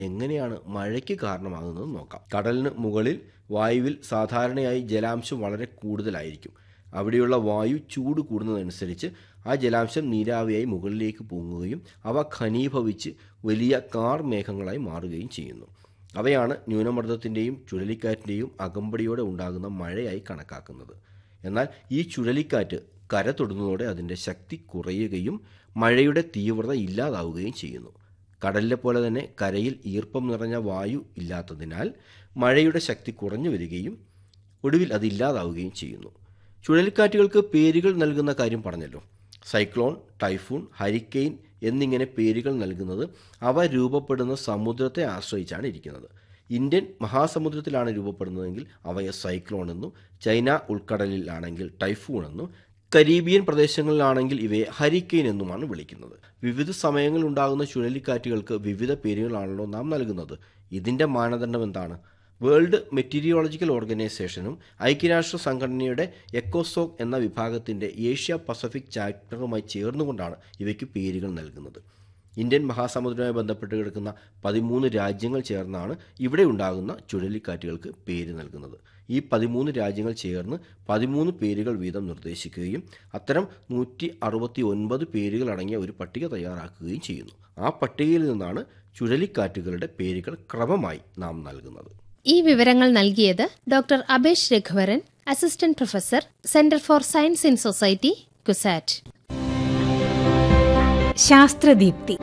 എങ്ങനെയാണ് മഴയ്ക്ക് കാരണമാകുന്നത് നോക്കാം കടലിന് മുകളിൽ വായുവിൽ സാധാരണയായി ജലാംശം വളരെ കൂടുതലായിരിക്കും അവിടെയുള്ള വായു ചൂട് കൂടുന്നതനുസരിച്ച് ആ ജലാംശം നീരാവിയായി മുകളിലേക്ക് പൊങ്ങുകയും അവ ഘനീഭവിച്ച് വലിയ കാർ മേഘങ്ങളായി മാറുകയും ചെയ്യുന്നു അവയാണ് ന്യൂനമർദ്ദത്തിൻ്റെയും ചുഴലിക്കാറ്റിൻ്റെയും അകമ്പടിയോടെ ഉണ്ടാകുന്ന മഴയായി കണക്കാക്കുന്നത് എന്നാൽ ഈ ചുഴലിക്കാറ്റ് കര തൊടുന്നതോടെ അതിൻ്റെ ശക്തി കുറയുകയും മഴയുടെ തീവ്രത ഇല്ലാതാവുകയും ചെയ്യുന്നു കടലിലെ പോലെ തന്നെ കരയിൽ ഈർപ്പം നിറഞ്ഞ വായു ഇല്ലാത്തതിനാൽ മഴയുടെ ശക്തി കുറഞ്ഞു വരികയും ഒടുവിൽ അത് ഇല്ലാതാവുകയും ചെയ്യുന്നു ചുഴലിക്കാറ്റുകൾക്ക് പേരുകൾ നൽകുന്ന കാര്യം പറഞ്ഞല്ലോ സൈക്ലോൺ ടൈഫൂൺ ഹരിക്കെയിൻ എന്നിങ്ങനെ പേരുകൾ നൽകുന്നത് അവ രൂപപ്പെടുന്ന സമുദ്രത്തെ ആശ്രയിച്ചാണ് ഇരിക്കുന്നത് ഇന്ത്യൻ മഹാസമുദ്രത്തിലാണ് രൂപപ്പെടുന്നതെങ്കിൽ അവയെ സൈക്ലോൺ എന്നും ചൈന ഉൾക്കടലിലാണെങ്കിൽ ടൈഫൂൺ എന്നും കരീബിയൻ പ്രദേശങ്ങളിലാണെങ്കിൽ ഇവയെ ഹരിക്കെയിൻ എന്നുമാണ് വിളിക്കുന്നത് വിവിധ സമയങ്ങളിൽ ഉണ്ടാകുന്ന ചുഴലിക്കാറ്റുകൾക്ക് വിവിധ പേരുകളാണല്ലോ നാം നൽകുന്നത് ഇതിൻ്റെ മാനദണ്ഡം എന്താണ് വേൾഡ് മെറ്റീരിയോളജിക്കൽ ഓർഗനൈസേഷനും ഐക്യരാഷ്ട്ര സംഘടനയുടെ എക്കോസോക് എന്ന വിഭാഗത്തിൻ്റെ ഏഷ്യ പസഫിക് ചാപ്റ്ററുമായി ചേർന്നുകൊണ്ടാണ് ഇവയ്ക്ക് പേരുകൾ നൽകുന്നത് ഇന്ത്യൻ മഹാസമുദ്രവുമായി ബന്ധപ്പെട്ട് കിടക്കുന്ന പതിമൂന്ന് രാജ്യങ്ങൾ ചേർന്നാണ് ഇവിടെ ഉണ്ടാകുന്ന ചുഴലിക്കാറ്റുകൾക്ക് പേര് നൽകുന്നത് ഈ പതിമൂന്ന് രാജ്യങ്ങൾ ചേർന്ന് പതിമൂന്ന് പേരുകൾ വീതം നിർദ്ദേശിക്കുകയും അത്തരം നൂറ്റി അറുപത്തി ഒൻപത് പേരുകൾ അടങ്ങിയ ഒരു പട്ടിക തയ്യാറാക്കുകയും ചെയ്യുന്നു ആ പട്ടികയിൽ നിന്നാണ് ചുഴലിക്കാറ്റുകളുടെ പേരുകൾ ക്രമമായി നാം നൽകുന്നത് ഈ വിവരങ്ങൾ നൽകിയത് doctor Abesh Raghuvaran assistant professor centre for science in society CUSAT Sasthradeepthi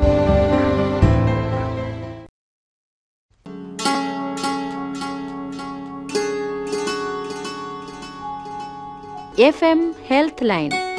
F M health line